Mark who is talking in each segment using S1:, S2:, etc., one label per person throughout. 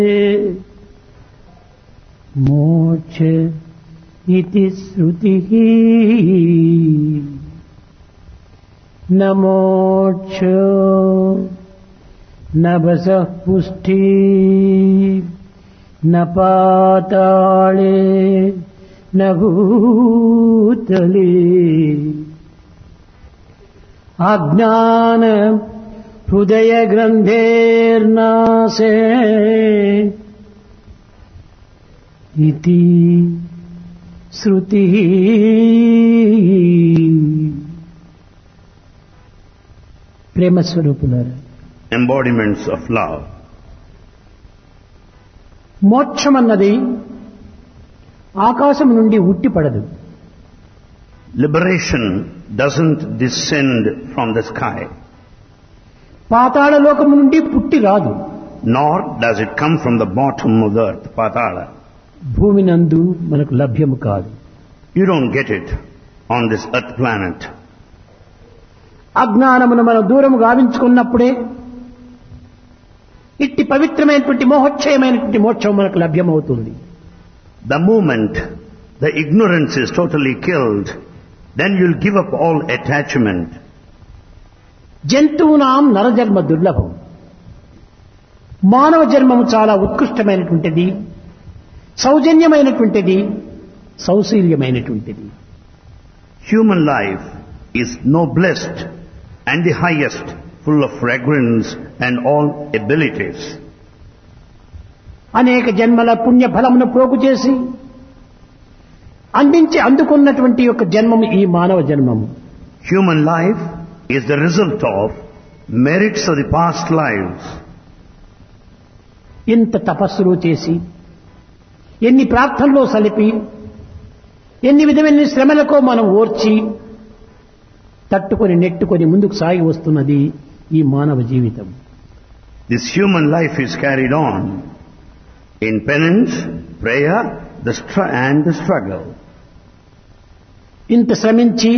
S1: మోక్ష ఇతి శృతి నమోక్ష నభస పుష్టి న పాతాళే నూతలే అజ్ఞాన హృదయ గ్రంథేర్నాశే ఇతి శృతి ప్రేమ స్వరూపులారా
S2: embodiments of love.
S1: మోక్షం అన్నది ఆకాశం నుండి ఉట్టిపడదు
S2: Liberation doesn't descend from the sky,
S1: పాతాళ లోకము నుండి పుట్టి రాదు
S2: nor does it come from the bottom of the earth, Patala.
S1: భూమి నందు మనకు లభ్యము కాదు
S2: You don't get it on this earth planet.
S1: అజ్ఞానమును మనం దూరము గావించుకున్నప్పుడే ఇట్టి పవిత్రమైనటువంటి మోహోక్షయమైనటువంటి మోక్షం మనకు లభ్యమవుతుంది
S2: The moment the ignorance is totally killed, then you'll give up all attachment.
S1: జంతువునాం నరజన్మ దుర్లభం మానవ జన్మము చాలా ఉత్కృష్టమైనటువంటిది సౌజన్యమైనటువంటిది సౌశీల్యమైనటువంటిది
S2: Human life is noblest and the highest, full of fragrance and all abilities.
S1: అనేక జన్మల పుణ్య ఫలమును ప్రోగు చేసి అందించి అందుకున్నటువంటి యొక్క జన్మము ఈ మానవ జన్మము
S2: Human life is the result of merits of the past lives.
S1: ఇంత తపస్సులు చేసి ఎన్ని ప్రార్థనలో సలిపి ఎన్ని విధమైన శ్రమలకో మనం ఓర్చి తట్టుకొని నెట్టుకొని ముందుకు సాగి వస్తున్నది ఈ మానవ జీవితం
S2: This human life is carried on in penance, prayer, the str- and the struggle.
S1: ఇంత శ్రమించి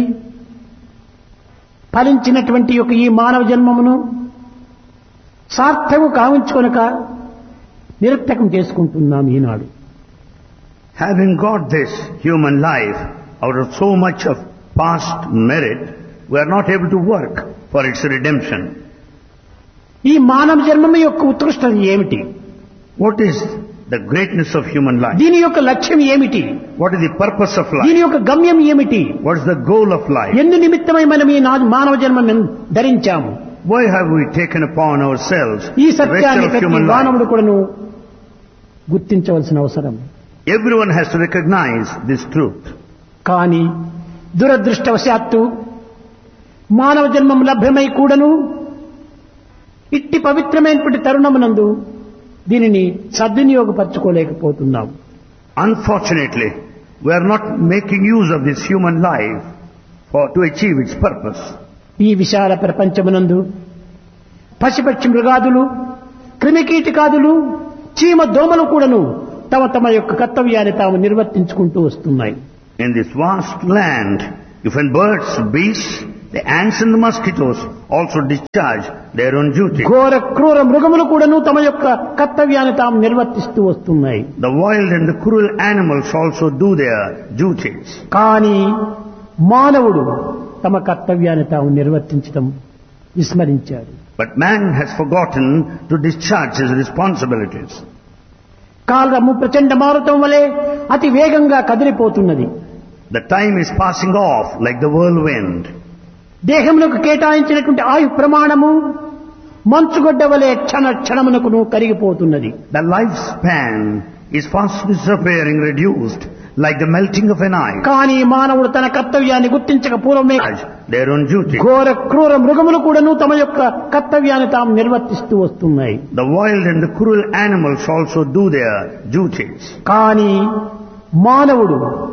S1: ఫలించినటువంటి యొక్క ఈ మానవ జన్మమును సార్థము కావించుకొనక నిరర్థకం చేసుకుంటున్నాం ఈనాడు
S2: Having got this human life out of so much of past merit, we are not able to work for its redemption.
S1: ఈ మానవ జన్మము యొక్క ఉత్కృష్టత ఏమిటి
S2: What is the greatness of human life?
S1: దీని యొక్క లక్ష్యం ఏమిటి
S2: What is the purpose of
S1: దీని
S2: life?
S1: యొక్క గమ్యం ఏమిటి
S2: What is the goal of life?
S1: ఎందు నిమిత్తమై మనం ఈ నా- మానవ జన్మను ధరించాము
S2: Why have we taken upon ourselves
S1: ఈ
S2: the
S1: సత్యాన్ని
S2: vessel of
S1: ప్రతి
S2: human life?
S1: మానవుడు కూడాను గుర్తించవలసిన అవసరం
S2: Everyone has to recognize this truth.
S1: కానీ దురదృష్టవశాత్తు మానవ జన్మం లభ్యమై కూడాను ఇట్టి పవిత్రమైనటువంటి తరుణమునందు దీనిని సద్వినియోగపరచుకోలేకపోతున్నాం
S2: Unfortunately, we are not making use of this human life for, to achieve its purpose.
S1: ఈ విశాల ప్రపంచమునందు పశుపక్షి మృగాదులు క్రిమికీటకాదులు చీమ దోమలు కూడాను తమ తమ యొక్క కర్తవ్యాన్ని తాము నిర్వర్తించుకుంటూ వస్తున్నాయి
S2: In this vast land, even birds, beasts, the ants and the mosquitoes also discharge their own duty.
S1: ఘోర క్రూర మృగములు కూడాను తమ యొక్క కర్తవ్యాన్ని తాము నిర్వర్తిస్తూ వస్తున్నాయి
S2: The wild and the cruel animals also do their duties.
S1: కానీ మానవుడు తమ కర్తవ్యాన్ని తాము నిర్వర్తించడం విస్మరించాడు
S2: But man has forgotten to discharge his responsibilities.
S1: కాలము ప్రచండ మారుతం వలె అతి వేగంగా కదిలిపోతున్నది
S2: The time is passing off like the whirlwind.
S1: దేహమునకు కేటాయించినటువంటి ఆయు ప్రమాణము మంచుగడ్డ వలె క్షణ క్షణమునకును కరిగిపోతున్నది
S2: The lifespan is fast disappearing, reduced like the melting of an ice.
S1: కానీ మానవుడు తన కర్తవ్యాన్ని గుర్తించక పూర్వమే
S2: Their own duty.
S1: ఘోర క్రూర మృగములు కూడాను తమ యొక్క కర్తవ్యాన్ని తాము నిర్వర్తిస్తూ వస్తున్నాయి
S2: The wild and the cruel animals also do their duties.
S1: కానీ మానవుడు